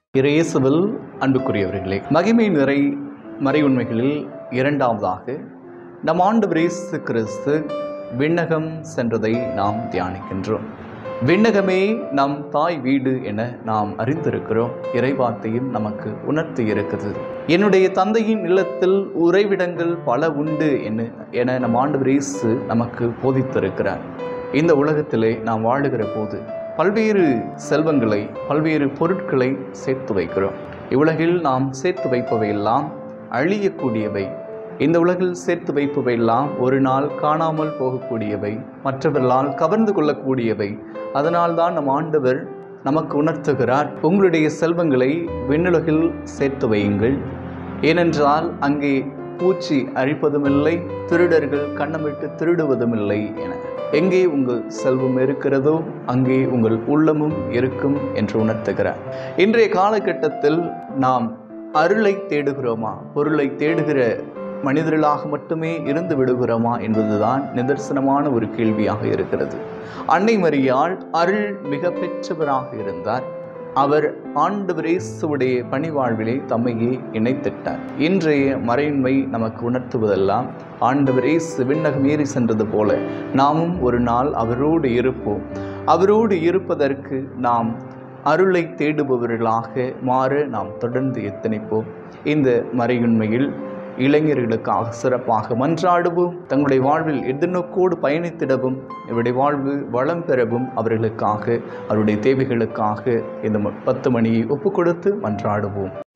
இயேசுவில் அன்புக்குரியவர்களே மகிமை நிறை மறை உண்மைகளில் இரண்டாவதாக நம் ஆண்டவர் இயேசு கிறிஸ்து விண்ணகம் சென்றதை நாம் தியானிக்கின்றோம் விண்ணகமே நம் தாய் வீடு என நாம் அறிந்திருக்கிறோம் இறைவார்த்தையும் நமக்கு உணர்த்தி இருக்குது என்னுடைய தந்தையின் இல்லத்தில் உறைவிடங்கள் பல உண்டு என என நம் ஆண்டவர் இயேசு நமக்கு போதித்திருக்கிறார் இந்த உலகத்திலே நாம் வாழுகிற போது பல்வேறு செல்வங்களை பல்வேறு பொருட்களை சேர்த்து வைக்கிறோம் இவ்வுலகில் நாம் சேர்த்து வைப்பவையெல்லாம் அழியக்கூடியவை இந்த உலகில் சேர்த்து வைப்பவையெல்லாம் ஒரு நாள் காணாமல் போகக்கூடியவை மற்றவர்களால் கவர்ந்து கொள்ளக்கூடியவை அதனால்தான் நம் ஆண்டவர் நமக்கு உணர்த்துகிறார் உங்களுடைய செல்வங்களை விண்ணுலகில் சேர்த்து வையுங்கள் ஏனென்றால் அங்கே பூச்சி அழிப்பதுமில்லை திருடர்கள் கண்ணமிட்டு திருடுவதுமில்லை என எங்கே உங்கள் செல்வம் இருக்கிறதோ அங்கே உங்கள் உள்ளமும் இருக்கும் என்று உணர்த்துகிறார் இன்றைய காலகட்டத்தில் நாம் அருளை தேடுகிறோமா பொருளை தேடுகிற மனிதர்களாக மட்டுமே இருந்து விடுகிறோமா என்பதுதான் நிதர்சனமான ஒரு கேள்வியாக இருக்கிறது அன்னை மரியாள் அருள் மிக பெற்றவராக இருந்தார் அவர் ஆண்டவர் இயேசுவுடைய பணிவாழ்விலே தம்மையே இணைத்திட்டார் இன்றைய மறையின்மை நமக்கு உணர்த்துவதெல்லாம் ஆண்டவர் இயேசு விண்ணகம் ஏறி சென்றது போல நாமும் ஒரு நாள் அவரோடு இருப்போம் அவரோடு இருப்பதற்கு நாம் அருளை தேடுபவர்களாக மாற நாம் தொடர்ந்து எத்தனைப்போம் இந்த மறையுண்மையில் இளைஞர்களுக்காக சிறப்பாக மன்றாடவும் தங்களுடைய வாழ்வில் எதிர்நோக்கோடு பயணித்திடவும் இவருடைய வாழ்வு வளம் பெறவும் அவர்களுக்காக அவருடைய தேவைகளுக்காக இந்த பத்து மணியை ஒப்பு கொடுத்து மன்றாடுவோம்